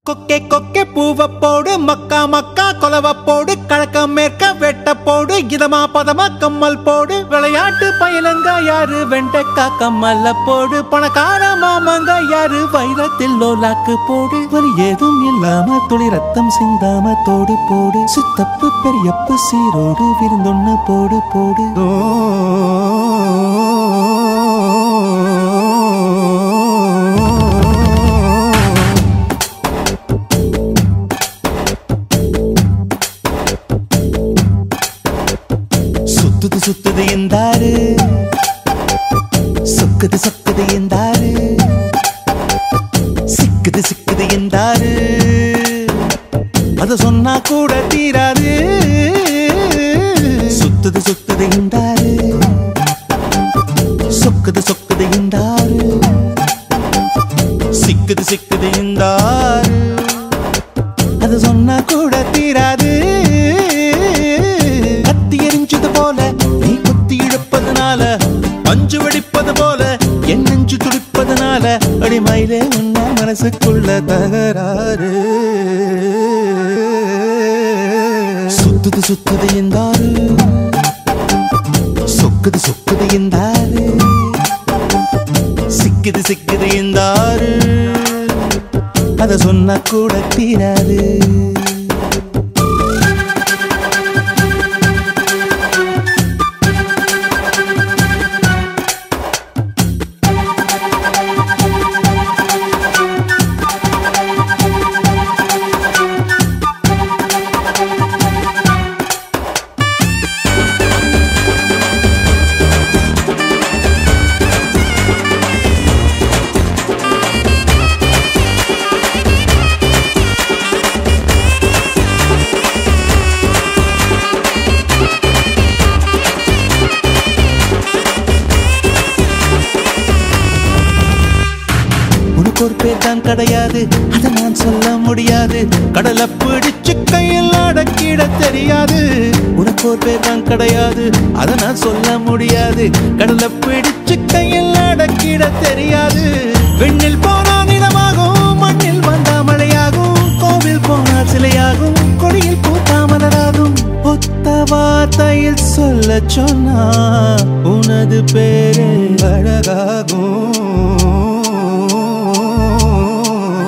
கொக்கே கொக்கே பூவ போடு மக்கா மக்கா கொலவ போடு கழக்க மேற்க வெட்ட போடு இதமா பதமா கம்மல் போடு விளையாட்டு பயிலங்க யாரு வெண்டைக்கா கம்மல்ல போடு பணக்கார மாமங்க யாரு வைரத்தில் லோலாக்கு போடு வலி ஏதும் இல்லாம துளி ரத்தம் சிந்தாம தோடு போடு சித்தப்பு பெரியப்பு சீரோடு விருந்தொன்னு போடு போடு சுத்துது சுத்துது எந்தாரு சொக்குது சொக்குது எந்தாரு சிக்குது சிக்குது எந்தாரு அத சொன்னா கூட தீராது சுத்துது சுத்துது எந்தாரு சொக்குது சொக்குது எந்தாரு சிக்குது சிக்குது எந்தாரு அது சொன்னா கூட தீராது கத்தி எரிஞ்சது போல நீ குத்தி இழுப்பதனால பஞ்சு வெடிப்பது போல என் நெஞ்சு துடிப்பதனால அடிமயிலே உன்ன மனசுக்குள்ள தகராறு சுத்துது சுத்துது எந்தாரு சொக்குது சொக்குது எந்தாரு சிக்குது சிக்குது எந்தாரு அத சொன்னா கூட தீராது உனக்கு ஒரு பேர் தான் கிடையாது அதை நான் சொல்ல முடியாது கடலை பிடிச்சு கையில் அடக்கிட தெரியாது உனக்கு ஒரு பேர் தான் கிடையாது அதை நான் சொல்ல முடியாது கடலை பிடிச்சு கையில் அடக்கிட தெரியாது விண்ணில் போனா நிலமாகும் மண்ணில் வந்தா மழையாகும் கோவில் போனால் சிலையாகும் கொடியில் பூத்தா மலராகும் ஒத்த வார்த்தையில் சொல்ல சொன்னா உனது பேரு அழகாகும்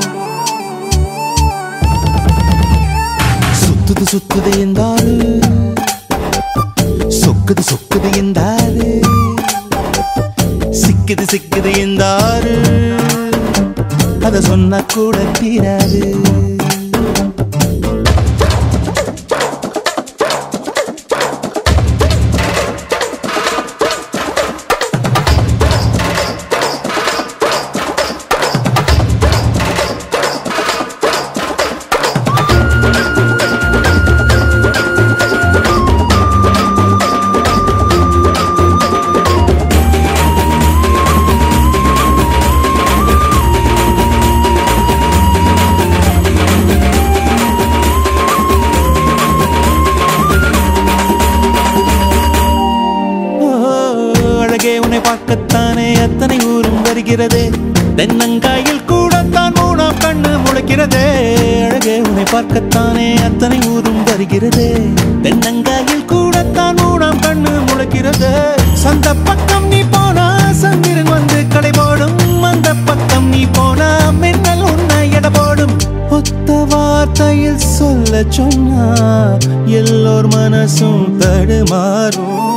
சுத்துது சுத்துது எந்தாரு சொக்குது சொக்குது எந்தாரு சிக்குது சிக்குது எந்தாரு அத சொன்னா கூட தீராது ஓ, அழகே உன்னை பார்க்கத்தானே அத்தனை ஊரும் வருகிறதே தென்னங்காயில் கூடத்தான் மூணாம் கண்ணு முளைக்கிறதே அழகே உன்னை பார்க்கத்தானே அத்தனை ஊரும் வருகிறதே தென்னங்காயில் கூடத்தான் மூணாம் கண்ணு முளைக்கிறதே சந்த பக்கம் நீ போனா சந்திரன் வந்து கடை போடும் அந்த பக்கம் நீ போனா மின்னல் உன்னை எடை போடும் ஒத்த வார்த்தையில் சொல்ல சொன்னா எல்லோர் மனசும் தடுமாறும்